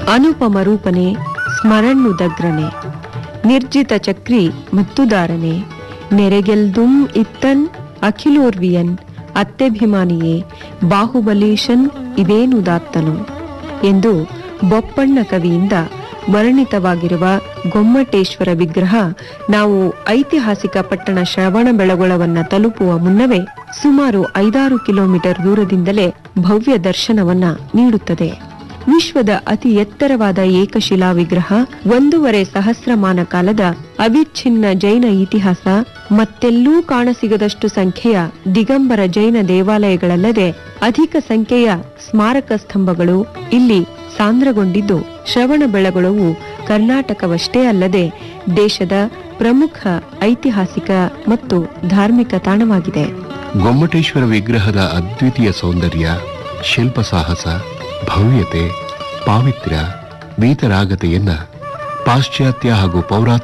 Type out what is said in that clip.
ಅನುಪಮ ರೂಪನೆ ಸ್ಮರಣ್ಣುದಗ್ರನೆ ನಿರ್ಜಿತ ಚಕ್ರಿ ಮತ್ತುದಾರನೆ ನೆರೆಗೆಲ್ದುಂ ಇತ್ತನ್ ಅಖಿಲೋರ್ವಿಯನ್ ಅತ್ಯಭಿಮಾನಿಯೇ ಬಾಹುಬಲೀಶನ್ ಇದೇನುದಾತ್ತನು ಎಂದು ಬೊಪ್ಪಣ್ಣ ಕವಿಯಿಂದ ವರ್ಣಿತವಾಗಿರುವ ಗೊಮ್ಮಟೇಶ್ವರ ವಿಗ್ರಹ ನಾವು ಐತಿಹಾಸಿಕ ಪಟ್ಟಣ ಶ್ರವಣಬೆಳಗೊಳವನ್ನ ತಲುಪುವ ಮುನ್ನವೇ ಸುಮಾರು ಐದಾರು ಕಿಲೋಮೀಟರ್ ದೂರದಿಂದಲೇ ಭವ್ಯ ದರ್ಶನವನ್ನ ನೀಡುತ್ತದೆ ವಿಶ್ವದ ಅತಿ ಎತ್ತರವಾದ ಏಕಶಿಲಾ ವಿಗ್ರಹ ಒಂದೂವರೆ ಸಹಸ್ರಮಾನ ಕಾಲದ ಅವಿಚ್ಛಿನ್ನ ಜೈನ ಇತಿಹಾಸ ಮತ್ತೆಲ್ಲೂ ಕಾಣಸಿಗದಷ್ಟು ಸಂಖ್ಯೆಯ ದಿಗಂಬರ ಜೈನ ದೇವಾಲಯಗಳಲ್ಲದೆ ಅಧಿಕ ಸಂಖ್ಯೆಯ ಸ್ಮಾರಕ ಸ್ತಂಭಗಳು ಇಲ್ಲಿ ಸಾಂದ್ರಗೊಂಡಿದ್ದು ಶ್ರವಣ ಬೆಳಗೊಳವು ಕರ್ನಾಟಕವಷ್ಟೇ ಅಲ್ಲದೆ ದೇಶದ ಪ್ರಮುಖ ಐತಿಹಾಸಿಕ ಮತ್ತು ಧಾರ್ಮಿಕ ತಾಣವಾಗಿದೆ ಗೊಮ್ಮಟೇಶ್ವರ ವಿಗ್ರಹದ ಅದ್ವಿತೀಯ ಸೌಂದರ್ಯ ಶಿಲ್ಪ ಸಾಹಸ ಭವ್ಯತೆ ಪಾವಿತ್ರ್ಯ ವೀತರಾಗತೆಯನ್ನ ಪಾಶ್ಚಾತ್ಯ ಹಾಗೂ ಪೌರಾತ್ಯ